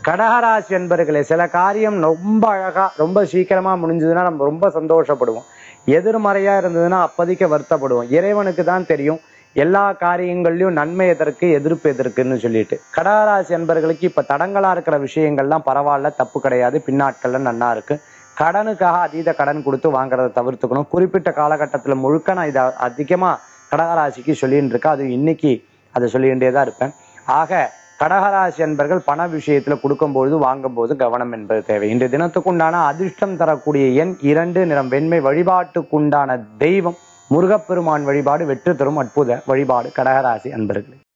கடகராசி என்பர்களே சில காரியம் ரொம்ப அழகா ரொம்ப சீக்கிரமா முடிஞ்சதுன்னா நம்ம ரொம்ப சந்தோஷப்படுவோம் எதிர்மறையா இருந்ததுன்னா அப்போதைக்கு வருத்தப்படுவோம் இறைவனுக்கு தான் தெரியும் எல்லா காரியங்கள்லயும் நன்மை எதற்கு எதிர்ப்பு எதற்குன்னு சொல்லிட்டு கடகராசி என்பர்களுக்கு இப்ப தடங்களா இருக்கிற விஷயங்கள்லாம் பரவாயில்ல தப்பு கிடையாது பின்னாட்கள்ல நன்னா இருக்கு கடனுக்காக அதீத கடன் கொடுத்து வாங்குறதை தவிர்த்துக்கணும் குறிப்பிட்ட காலகட்டத்துல முழுக்க நான் இதை அதிகமா கடகராசிக்கு சொல்லிட்டு இருக்கேன் அது இன்னைக்கு அதை சொல்லிகிட்டே தான் இருப்பேன் ஆக கடகராசி என்பர்கள் பண விஷயத்துல கொடுக்கும்பொழுது வாங்கும்போது கவனம் என்பது தேவை இன்றைய தினத்துக்குண்டான அதிர்ஷ்டம் தரக்கூடிய எண் இரண்டு நிறம் வெண்மை வழிபாட்டுக்குண்டான தெய்வம் முருகப்பெருமான் வழிபாடு வெற்றி தரும் அற்புத வழிபாடு கடகராசி அன்பர்களே